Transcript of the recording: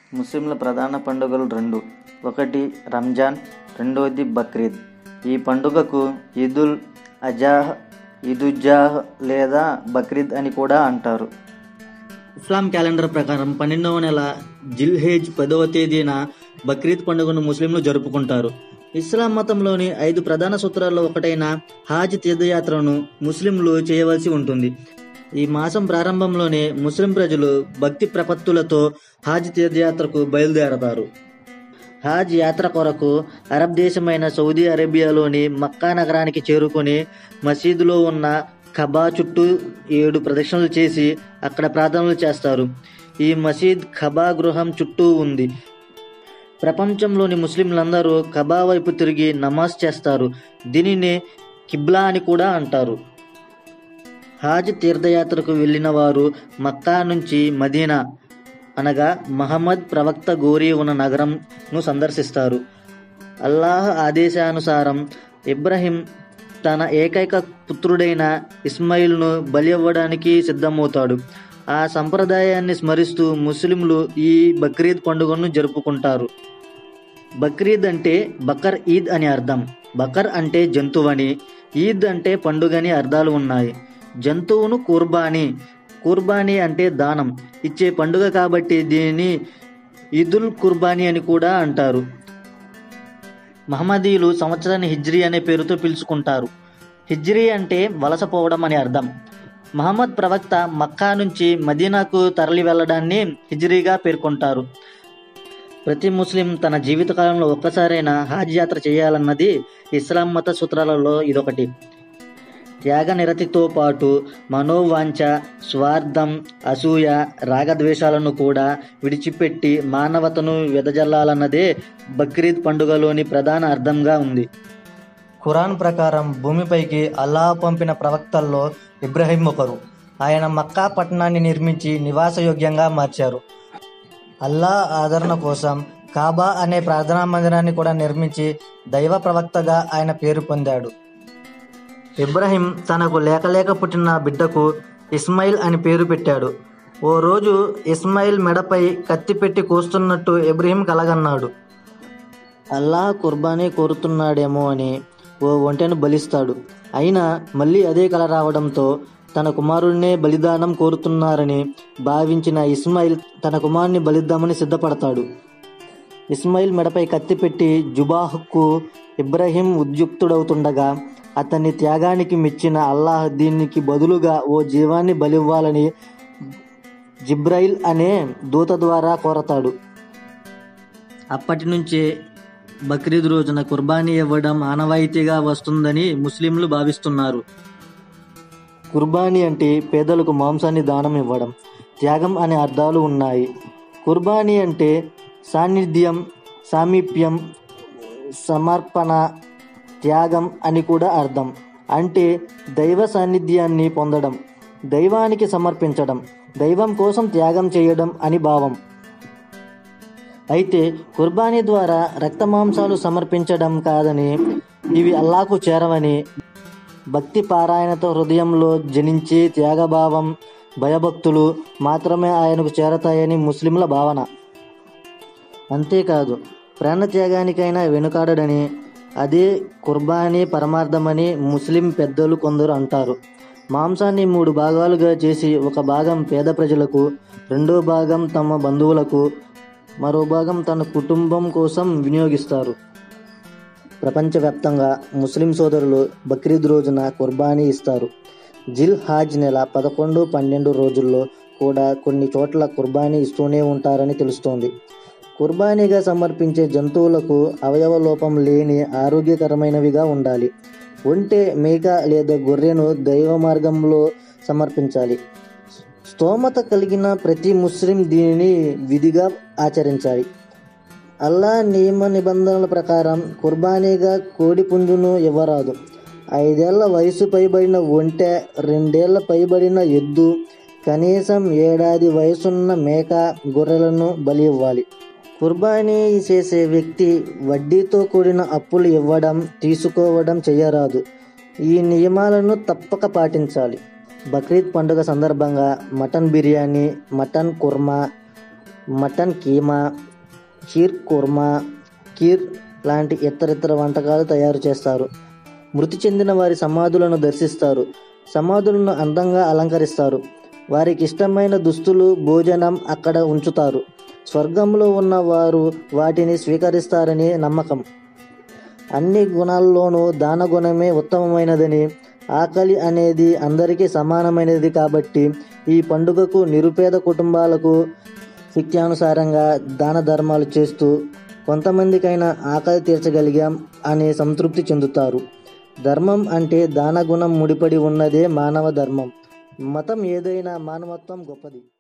ముస్లింల ప్రధాన పండుగలు రెండు ఒకటి రంజాన్ రెండవది బక్రీద్ ఈ పండుగకు ఈదుల్ అజాహ్ ఈదుజాహ్ లేదా బక్రీద్ అని కూడా అంటారు ఇస్లాం క్యాలెండర్ ప్రకారం పన్నెండవ నెల జిల్హేజ్ పదవ తేదీన బక్రీద్ పండుగను ముస్లింలు జరుపుకుంటారు ఇస్లాం మతంలోని ఐదు ప్రధాన సూత్రాల్లో ఒకటైన హాజ్ తీర్థయాత్రను ముస్లింలు చేయవలసి ఉంటుంది ఈ మాసం ప్రారంభంలోనే ముస్లిం ప్రజలు భక్తి ప్రపత్తులతో హాజ్ తీర్థయాత్రకు బయలుదేరతారు హాజ్ యాత్ర కొరకు అరబ్ దేశమైన సౌదీ అరేబియాలోని మక్కా నగరానికి చేరుకొని మసీదులో ఉన్న ఖబా చుట్టూ ఏడు ప్రదక్షిణలు చేసి అక్కడ ప్రార్థనలు చేస్తారు ఈ మసీద్ ఖబా గృహం చుట్టూ ఉంది ప్రపంచంలోని ముస్లింలందరూ ఖబా వైపు తిరిగి నమాజ్ చేస్తారు దీనిని కిబ్లా అని కూడా అంటారు హాజ్ తీర్థయాత్రకు వెళ్ళిన వారు మక్కా నుంచి మదీనా అనగా మహమ్మద్ ప్రవక్త గోరి ఉన్న నగరంను సందర్శిస్తారు అల్లాహ్ ఆదేశానుసారం ఇబ్రహీం తన ఏకైక పుత్రుడైన ఇస్మాయిల్ను బలి ఇవ్వడానికి సిద్ధమవుతాడు ఆ సంప్రదాయాన్ని స్మరిస్తూ ముస్లింలు ఈ బక్రీద్ పండుగను జరుపుకుంటారు బక్రీద్ అంటే బకర్ ఈద్ అని అర్థం బకర్ అంటే జంతువని ఈద్ అంటే పండుగని అర్థాలు ఉన్నాయి జంతువును కుర్బానీ కుర్బానీ అంటే దానం ఇచ్చే పండుగ కాబట్టి దీనిని ఈదుల్ కుర్బానీ అని కూడా అంటారు మహమ్మదీయులు సంవత్సరాన్ని హిజ్రీ అనే పేరుతో పిలుచుకుంటారు హిజ్రీ అంటే వలసపోవడం అని అర్థం మహమ్మద్ ప్రవక్త మక్కా నుంచి మదీనాకు తరలి వెళ్ళడాన్ని హిజ్రీగా పేర్కొంటారు ప్రతి ముస్లిం తన జీవితకాలంలో ఒక్కసారైనా హాజ్ యాత్ర చేయాలన్నది ఇస్లాం మత సూత్రాలలో ఇదొకటి త్యాగ నిరతితో పాటు మనోవాంఛ స్వార్థం అసూయ రాగద్వేషాలను కూడా విడిచిపెట్టి మానవతను వెదజల్లాలన్నదే బక్రీద్ పండుగలోని ప్రధాన అర్థంగా ఉంది ఖురాన్ ప్రకారం భూమిపైకి అల్లాహ్ పంపిన ప్రవక్తల్లో ఇబ్రహీం ఒకరు ఆయన మక్కా పట్టణాన్ని నిర్మించి నివాసయోగ్యంగా మార్చారు అల్లా ఆదరణ కోసం కాబా అనే ప్రార్థనా మందిరాన్ని కూడా నిర్మించి దైవ ప్రవక్తగా ఆయన పేరు పొందాడు ఇబ్రహీం తనకు లేక లేక పుట్టిన బిడ్డకు ఇస్మాయిల్ అని పేరు పెట్టాడు ఓ రోజు ఇస్మాయిల్ మెడపై కత్తి పెట్టి కోస్తున్నట్టు ఇబ్రహీం కలగన్నాడు అల్లాహ్ కుర్బానీ కోరుతున్నాడేమో అని ఓ ఒంటెను బలిస్తాడు అయినా మళ్ళీ అదే కల రావడంతో తన కుమారుడినే బలిదానం కోరుతున్నారని భావించిన ఇస్మాయిల్ తన కుమారుని బలిద్దామని సిద్ధపడతాడు ఇస్మాయిల్ మెడపై కత్తి పెట్టి జుబాహ్కు ఇబ్రహీం ఉద్యుక్తుడవుతుండగా అతని త్యాగానికి మెచ్చిన అల్లాహ్ దీనికి బదులుగా ఓ జీవాన్ని బలివ్వాలని జిబ్రైల్ అనే దూత ద్వారా కోరతాడు అప్పటి నుంచే బక్రీద్ రోజున కుర్బానీ ఇవ్వడం ఆనవాయితీగా వస్తుందని ముస్లింలు భావిస్తున్నారు కుర్బానీ అంటే పేదలకు మాంసాన్ని దానం ఇవ్వడం త్యాగం అనే అర్థాలు ఉన్నాయి కుర్బానీ అంటే సాన్నిధ్యం సామీప్యం సమర్పణ త్యాగం అని కూడా అర్థం అంటే దైవ సాన్నిధ్యాన్ని పొందడం దైవానికి సమర్పించడం దైవం కోసం త్యాగం చేయడం అని భావం అయితే కుర్బానీ ద్వారా రక్తమాంసాలు సమర్పించడం కాదని ఇవి అల్లాకు చేరవని భక్తి పారాయణతో హృదయంలో జనించే త్యాగభావం భయభక్తులు మాత్రమే ఆయనకు చేరతాయని ముస్లింల భావన అంతేకాదు ప్రాణత్యాగానికైనా వెనుకాడడని అదే కుర్బానీ పరమార్థమని ముస్లిం పెద్దలు కొందరు అంటారు మాంసాన్ని మూడు భాగాలుగా చేసి ఒక భాగం పేద ప్రజలకు రెండో భాగం తమ బంధువులకు మరో భాగం తన కుటుంబం కోసం వినియోగిస్తారు ప్రపంచవ్యాప్తంగా ముస్లిం సోదరులు బక్రీద్ రోజున కుర్బానీ ఇస్తారు జిల్ హాజ్ నెల పదకొండు పన్నెండు రోజుల్లో కూడా కొన్ని చోట్ల కుర్బానీ ఇస్తూనే ఉంటారని తెలుస్తోంది కుర్బానీగా సమర్పించే జంతువులకు అవయవ లోపం లేని ఆరోగ్యకరమైనవిగా ఉండాలి ఒంటె మేక లేదా గొర్రెను దైవ మార్గంలో సమర్పించాలి స్తోమత కలిగిన ప్రతి ముస్లిం దీనిని విధిగా ఆచరించాలి అల్లా నియమ నిబంధనల ప్రకారం కుర్బానీగా కోడి పుంజును ఇవ్వరాదు ఐదేళ్ల వయసు పైబడిన ఒంటె రెండేళ్ల పైబడిన ఎద్దు కనీసం ఏడాది వయసున్న మేక గొర్రెలను బలి ఇవ్వాలి కుర్బానీ చేసే వ్యక్తి వడ్డీతో కూడిన అప్పులు ఇవ్వడం తీసుకోవడం చేయరాదు ఈ నియమాలను తప్పక పాటించాలి బక్రీద్ పండుగ సందర్భంగా mutton biryani mutton korma mutton keema sheer khurma kheer లాంటి ఇతరితర వంటకాలు తయారు చేస్తారు మృతి చెందిన వారి సమాధులను దర్శిస్తారు సమాధులను అందంగా అలంకరిస్తారు వారికి ఇష్టమైన దుస్తులు భోజనం అక్కడ ఉంచుతారు స్వర్గంలో ఉన్న వారు వాటిని స్వీకరిస్తారని నమ్మకం అన్ని గుణాల్లోనూ దాన గుణమే ఉత్తమమైనదని ఆకలి అనేది అందరికీ సమానమైనది కాబట్టి ఈ పండుగకు నిరుపేద కుటుంబాలకు శక్త్యానుసారంగా దాన ధర్మాలు చేస్తూ కొంతమందికైనా ఆకలి తీర్చగలిగాం అని సంతృప్తి చెందుతారు ధర్మం అంటే దాన గుణం ముడిపడి ఉన్నదే మానవ ధర్మం మతం ఏదైనా మానవత్వం గొప్పది